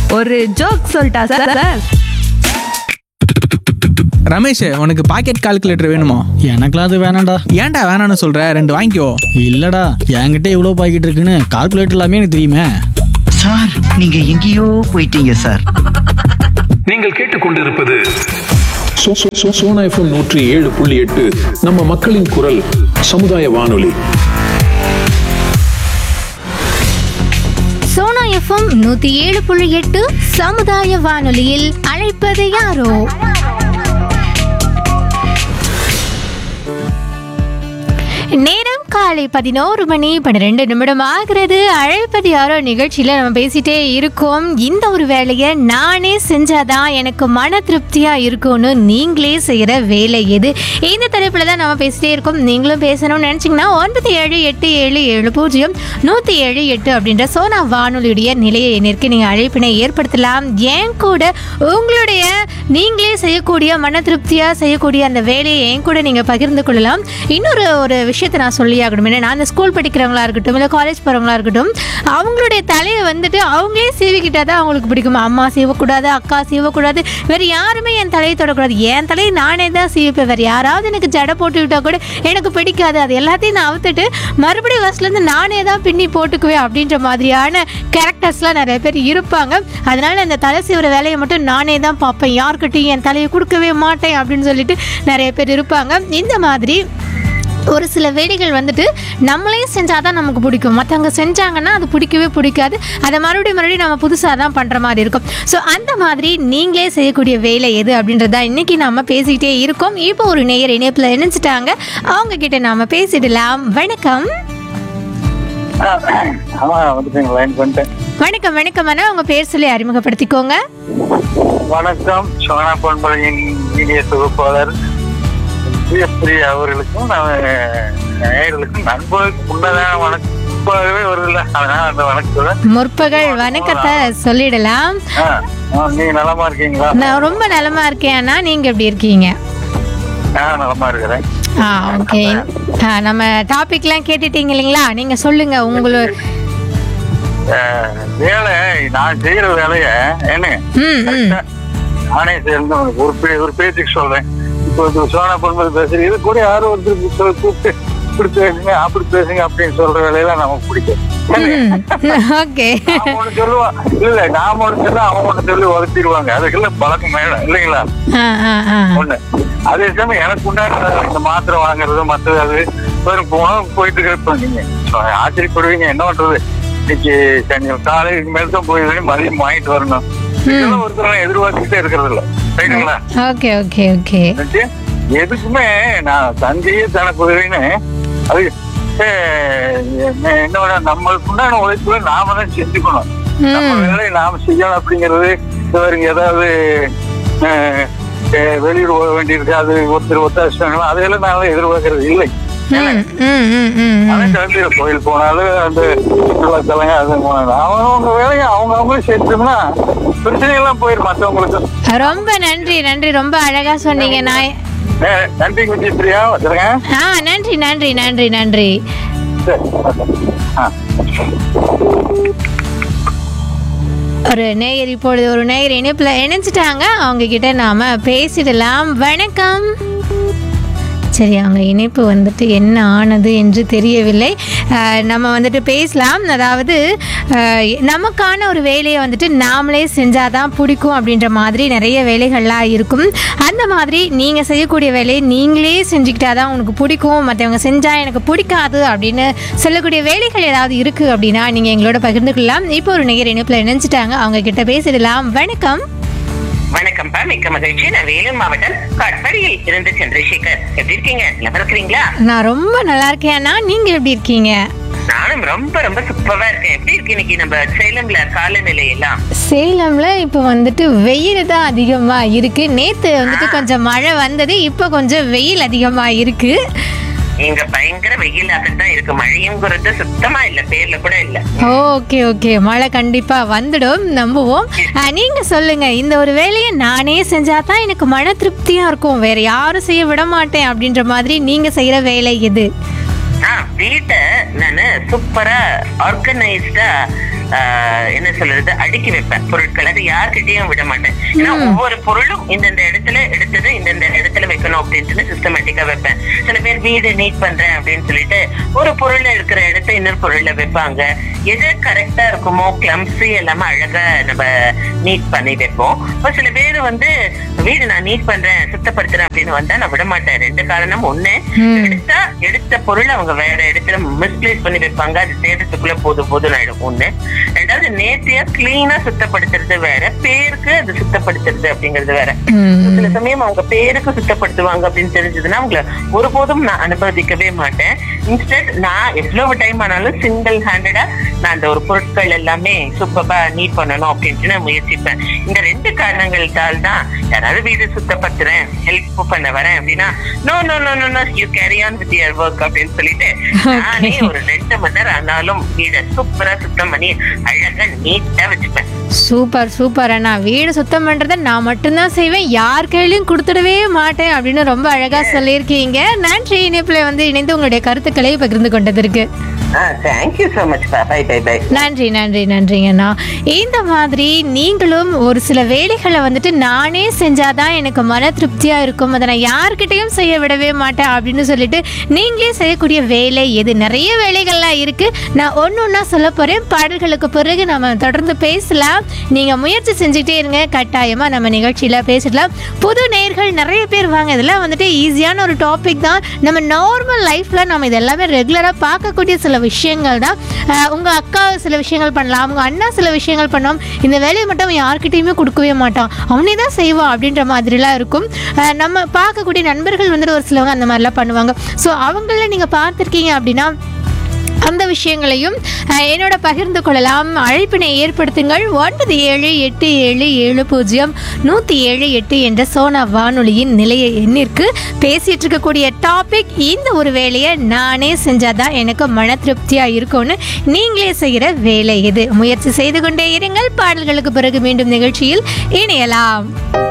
ஒரு ஜோக் சொல்லிட்டா sir sir Ramesh உனக்கு பாக்கெட் கால்குலேட்டர் வேணுமா எனக்குலாம் அது வேணாம்டா ஏன்டா வேணாம்னு சொல்ற ரெண்டு வாங்கிக்கோ இல்லடா என்கிட்ட இவ்வளோ பாக்கெட் இருக்குன்னு கால்குலேட்டர் எல்லாமே எனக்கு தெரியுமே சார் நீங்க எங்கேயோ போயிட்டீங்க சார் நீங்கள் கேட்டுக்கொண்டிருப்பது சோ- சோ- சோ- சோனா எஃப்எம் நூற்றி ஏழு புள்ளி எட்டு நம்ம மக்களின் குரல் சமுதாய வானொலி சோனா எஃப்எம் நூத்தி ஏழு புள்ளி எட்டு சமுதாய வானொலியில் அழைப்பது யாரோ நேரம் காலை பதினோரு மணி பன்னிரெண்டு நிமிடம் ஆகிறது அழைப்பது யாரோ நிகழ்ச்சியில் நம்ம பேசிட்டே இருக்கோம் இந்த ஒரு வேலையை நானே செஞ்சாதான் எனக்கு மன திருப்தியா இருக்கும்னு நீங்களே செய்யற வேலை எது இந்த தலைப்புல தான் நம்ம பேசிட்டே இருக்கோம் நீங்களும் பேசணும்னு நினைச்சீங்கன்னா ஒன்பது ஏழு எட்டு ஏழு ஏழு பூஜ்ஜியம் நூத்தி ஏழு எட்டு அப்படின்ற சோனா வானொலியுடைய நிலையை எண்ணிற்கு நீங்க அழைப்பினை ஏற்படுத்தலாம் ஏன் கூட உங்களுடைய நீங்களே செய்யக்கூடிய மன திருப்தியா செய்யக்கூடிய அந்த வேலையை என் கூட நீங்க பகிர்ந்து கொள்ளலாம் இன்னொரு ஒரு விஷயத்தை நான் சொல்லி ஆகணும் ஏன்னா நான் அந்த ஸ்கூல் படிக்கிறவங்களா இருக்கட்டும் இல்லை காலேஜ் போகிறவங்களா இருக்கட்டும் அவங்களுடைய தலையை வந்துட்டு அவங்களே சீவிக்கிட்டா தான் அவங்களுக்கு பிடிக்கும் அம்மா சீவக்கூடாது அக்கா சீவக்கூடாது வேறு யாருமே என் தலையை தொடக்கூடாது என் தலையை நானே தான் சீவிப்பேன் வேறு யாராவது எனக்கு ஜடை போட்டு விட்டா கூட எனக்கு பிடிக்காது அது எல்லாத்தையும் நான் அவுத்துட்டு மறுபடியும் ஃபர்ஸ்ட்லேருந்து நானே தான் பின்னி போட்டுக்குவேன் அப்படின்ற மாதிரியான கேரக்டர்ஸ்லாம் நிறைய பேர் இருப்பாங்க அதனால அந்த தலை சீவுற வேலையை மட்டும் நானே தான் பார்ப்பேன் யார்கிட்டையும் என் தலையை கொடுக்கவே மாட்டேன் அப்படின்னு சொல்லிட்டு நிறைய பேர் இருப்பாங்க இந்த மாதிரி ஒரு சில வேலைகள் வந்துட்டு நம்மளே செஞ்சால் தான் நமக்கு பிடிக்கும் மற்றவங்க செஞ்சாங்கன்னா அது பிடிக்கவே பிடிக்காது அதை மறுபடியும் மறுபடியும் நம்ம புதுசாக தான் பண்ணுற மாதிரி இருக்கும் ஸோ அந்த மாதிரி நீங்களே செய்யக்கூடிய வேலை எது அப்படின்றத இன்னைக்கு நாம பேசிக்கிட்டே இருக்கோம் இப்போ ஒரு நேயர் இணைப்பில் இணைச்சிட்டாங்க அவங்க கிட்ட நாம பேசிடலாம் வணக்கம் ஆமா வந்துட்டேங்க லைன் பண்ணிட்டேன் வணக்கம் வணக்கம் அண்ணா உங்க பேர் சொல்லி அறிமுகப்படுத்திக்கோங்க வணக்கம் சோனா பொன்பழையின் இனிய தொகுப்பாளர் பிஎஸ்பிரி அவர்களுக்கும் நம்ம நேயர்களுக்கும் நண்பர்களுக்கு முன்னதான வணக்கமாகவே வருதில்ல அதனால அந்த வணக்கத்தோட முற்பகல் வணக்கத்தை சொல்லிடலாம் ஆ, ஆ, நீங்க நலமா இருக்கீங்களா நான் ரொம்ப நலமா இருக்கேன் அண்ணா நீங்க எப்படி இருக்கீங்க நான் நலமா இருக்கிறேன் ஆ ஓகே நம்ம டாபிக்லாம் கேட்டுட்டீங்க இல்லைங்களா நீங்க சொல்லுங்க உங்களோட அஹ், வேலை நான் செய்யற வேலைய என்ன ம் ம் நானே சேர்ந்து உனக்கு ஒரு பே ஒரு பேச்சுக்கு சொல்றேன் இப்போ இது சோனா பொன்மதி பேசுறீங்க இது கூட யாரும் ஒருத்தர் சொல்~ கூப்பிட்டு இப்படி பேசுங்க அப்படி பேசுங்க அப்படின்னு சொல்ற வேலையெல்லாம் நமக்கு பிடிக்கும் ஓகே நாம ஒண்ணு சொல்லுவான் இல்ல நாம ஒண்ணு சொன்னா அவன் ஒண்ணு சொல்லி உதச்சிருவாங்க அதுக்கெல்லாம் பழக்கம் வேணும் இல்லைங்களா ஆ ஆ ஆ ஒண்ணு அதே சமயம் எனக்கு உண்டான இந்த மாத்திரை வாங்குறது மற்றது அது வெறும் போனா போயிட்டு இருப்பேன் நீங்க ஆச்சரியப்படுவீங்க என்ன பண்றது இன்னைக்கு சனி காலைக்கு மேல தான் போய் மதியம் வாங்கிட்டு வரணும் இதெல்லாம் ஒருத்தர் எதிர்பார்த்துக்கிட்டே இருக்கிறது இல்ல ரைட்டுங்களா ஓகே ஓகே ஓகே வந்துச்சு, எதுக்குமே நான் தந்தையே தனக்கு உதவின்னு அது அஹ், என்ன- என்னோட நம்மளுக்கு உண்டான உழைப்புல நாம தான் செஞ்சுக்கணும் நம்ம வேலையை நாம செய்யணும் அப்படிங்கிறது இவருங்க ஏதாவது அஹ், அஹ், வெளியூர் போக வேண்டியிருக்கு அது ஒருத்தர் ஒத்தாசம் அதையெல்லாம் நான் எதிர்பார்க்கறது இல்லை ம் ம் ம் ம் அதான் கிளம்பி கோயில் போனாலும் அந்த சுற்றுலாத்தலங்க அது போனாலும் அவங்கவுங்க வேலையை அவங்க அவங்களும் செஞ்சோம்னா பிரச்சனையெல்லாம் போயிடும் மற்றவங்களுக்கு ரொம்ப நன்றி நன்றி ரொம்ப அழகா சொன்னீங்க நான் அஹ், நன்றி குஞ்சி பிரியா வச்சுருங்க ஆ நன்றி நன்றி நன்றி நன்றி சரி ஆ ஒரு நேயர் இப்பொழுது ஒரு நேயர் இணைப்புல இணைச்சிட்டாங்க அவங்க கிட்ட நாம பேசிடலாம் வணக்கம் சரி அவங்க இணைப்பு வந்துட்டு என்ன ஆனது என்று தெரியவில்லை அஹ், நம்ம வந்துட்டு பேசலாம் அதாவது அஹ், நமக்கான ஒரு வேலையை வந்துட்டு நாமளே செஞ்சாதான் பிடிக்கும் அப்படின்ற மாதிரி நிறைய வேலைகள்லாம் இருக்கும் அந்த மாதிரி நீங்கள் செய்யக்கூடிய வேலையை நீங்களே செஞ்சுக்கிட்டா தான் உனக்கு பிடிக்கும் மற்றவங்க செஞ்சால் எனக்கு பிடிக்காது அப்படின்னு சொல்லக்கூடிய வேலைகள் ஏதாவது இருக்குது அப்படின்னா நீங்கள் எங்களோட பகிர்ந்து கொள்ளலாம் இப்போ ஒரு நேயர் இணைப்பில் இணைஞ்சிட்டாங்க அவங்க கிட்ட பேசிடலாம் வணக்கம் வணக்கம்ப்பா மிக்க மகிழ்ச்சி நான் வேலூர் மாவட்டம் காட்பாடியில் இருந்து சந்திரசேகர் எப்படி இருக்கீங்க நல்லா இருக்கிறீங்களா நான் ரொம்ப நல்லா இருக்கேன்னா நீங்கள் எப்படி இருக்கீங்க நானும் ரொம்ப ரொம்ப சூப்பரா இருக்கேன் எப்படி இருக்கு இன்னைக்கு நம்ம சேலம்ல காலநிலை எல்லாம் சேலம்ல இப்போ வந்துட்டு வெயில் தான் அதிகமாக இருக்கு நேற்று வந்துட்டு கொஞ்சம் மழை வந்தது இப்போ கொஞ்சம் வெயில் அதிகமாக இருக்கு இங்க பயங்கர வெயிலாக தான் இருக்கு மழையுங்கிறது சுத்தமா இல்ல பேர்ல கூட இல்ல ஓகே ஓகே மழை கண்டிப்பாக வந்துடும் நம்புவோம் அஹ், நீங்க சொல்லுங்க இந்த ஒரு வேலையை நானே செஞ்சா தான் எனக்கு மன திருப்தியா இருக்கும் வேற யாரும் செய்ய விட மாட்டேன் அப்படின்ற மாதிரி நீங்க செய்யற வேலை எது ஆ வீட்டை நானு சூப்பரா ஆர்கனைஸ்டா ஆஹ், என்ன சொல்றது அடுக்கி வைப்பேன் பொருட்கள் அது யார்கிட்டயும் விட மாட்டேன் ஏன்னா ஒவ்வொரு பொருளும் இந்தந்த இடத்துல எடுத்தது இந்தந்த இடத்துல வைக்கணும் அப்படின்ட்டு சிஸ்டமேட்டிக்கா வைப்பேன் சில பேர் வீடு நீட் பண்றேன் அப்படின்னு சொல்லிட்டு ஒரு பொருள் இருக்கிற இடத்த இன்னொரு பொருள்ல வைப்பாங்க எது கரெக்டா இருக்குமோ கிளம்ஸி எல்லாமே அழகா நம்ம நீட் பண்ணி வைப்போம் இப்போ சில பேர் வந்து வீடு நான் நீட் பண்றேன் சுத்தப்படுத்துறேன் அப்படின்னு வந்தா நான் விட மாட்டேன் ரெண்டு காரணம் ஒண்ணு எடுத்தா எடுத்த பொருள் அவங்க வேற இடத்துல மிஸ்பிளேஸ் பண்ணி வைப்பாங்க அது தேடுறதுக்குள்ள போதும் போதும் ஆயிடும் ஒண்ணு ரெண்டாவது நேர்த்தியா கிளீனா சுத்தப்படுத்துறது வேற பேருக்கு அது சுத்தப்படுத்துறது அப்படிங்கிறது வேற சில சமயம் அவங்க பேருக்கு சுத்தப்படுத்துவாங்க அப்படின்னு தெரிஞ்சதுன்னா அவங்கள ஒருபோதும் நான் அனுமதிக்கவே மாட்டேன் இன்ஸ்டன்ட் நான் எவ்வளவு டைம் ஆனாலும் சிங்கிள் ஹேண்டடா நான் அந்த ஒரு பொருட்கள் எல்லாமே சூப்பரா நீட் பண்ணணும் அப்படின்ட்டு நான் முயற்சிப்பேன் இந்த ரெண்டு காரணங்கள்தால் தான் யாராவது வீடு சுத்தப்படுத்துறேன் ஹெல்ப் பண்ண வரேன் அப்படின்னா no no no no no you carry on with your work அப்படின்னு சொல்லிட்டு நானே ஒரு ரெண்டு மணி நேரம் ஆனாலும் வீடை சூப்பரா சுத்தம் பண்ணி அழகா நீட்டா வச்சுப்பேன் சூப்பர் சூப்பர் அண்ணா வீடு சுத்தம் பண்றத நான் மட்டும்தான் செய்வேன் யார் கையிலையும் கொடுத்துடவே மாட்டேன் அப்படின்னு ரொம்ப அழகா சொல்லியிருக்கீங்க நன்றி இணைப்புல வந்து இணைந்து உங்களுடைய கருத்துக்களை பகிர்ந்து கொண்டதற்கு thank you so much bye bye bye நன்றி நன்றி நன்றிங்கண்ணா இந்த மாதிரி நீங்களும் ஒரு சில வேலைகளை வந்துட்டு நானே செஞ்சாதான் எனக்கு மன திருப்தியா இருக்கும் அதை நான் யார்கிட்டயும் செய்ய விடவே மாட்டேன் அப்படின்னு சொல்லிட்டு நீங்களே செய்யக்கூடிய வேலை எது நிறைய வேலைகள்லாம் இருக்கு நான் ஒன்று ஒன்றா சொல்ல போறேன் பாடல்களுக்கு பிறகு நம்ம தொடர்ந்து பேசலாம் நீங்க முயற்சி செஞ்சுட்டே இருங்க கட்டாயமா நம்ம நிகழ்ச்சியில பேசிடலாம் புது நேர்கள் நிறைய பேர் வாங்க இதெல்லாம் வந்துட்டு ஈஸியான ஒரு டாபிக் தான் நம்ம நார்மல் லைஃப்ல நம்ம இதெல்லாமே ரெகுலரா பார்க்கக்கூடிய சில விஷயங்கள் தான் அஹ் உங்க அக்கா சில விஷயங்கள் பண்ணலாம் உங்க அண்ணா சில விஷயங்கள் பண்ணோம் இந்த வேலையை மட்டும் அவன் யார்கிட்டயுமே கொடுக்கவே மாட்டான் அவனே தான் செய்வான் அப்படின்ற மாதிரிலாம் இருக்கும் அஹ் நம்ம பார்க்கக்கூடிய நண்பர்கள் வந்துட்டு ஒரு சிலவங்க அந்த மாதிரிலாம் பண்ணுவாங்க ஸோ அவங்கள நீங்க பார்த்துருக்கீங்க அப்படின்னா அந்த விஷயங்களையும் அஹ், என்னோட பகிர்ந்து கொள்ளலாம் அழைப்பினை ஏற்படுத்துங்கள் ஒன்பது ஏழு எட்டு ஏழு ஏழு பூஜ்ஜியம் நூற்றி ஏழு எட்டு என்ற சோனா வானொலியின் நிலைய எண்ணிற்கு பேசிட்டு இருக்கக்கூடிய டாபிக் இந்த ஒரு வேலையை நானே செஞ்சாதான் எனக்கு மன திருப்தியாக இருக்கும்னு நீங்களே செய்கிற வேலை இது முயற்சி செய்து கொண்டே இருங்கள் பாடல்களுக்கு பிறகு மீண்டும் நிகழ்ச்சியில் இணையலாம்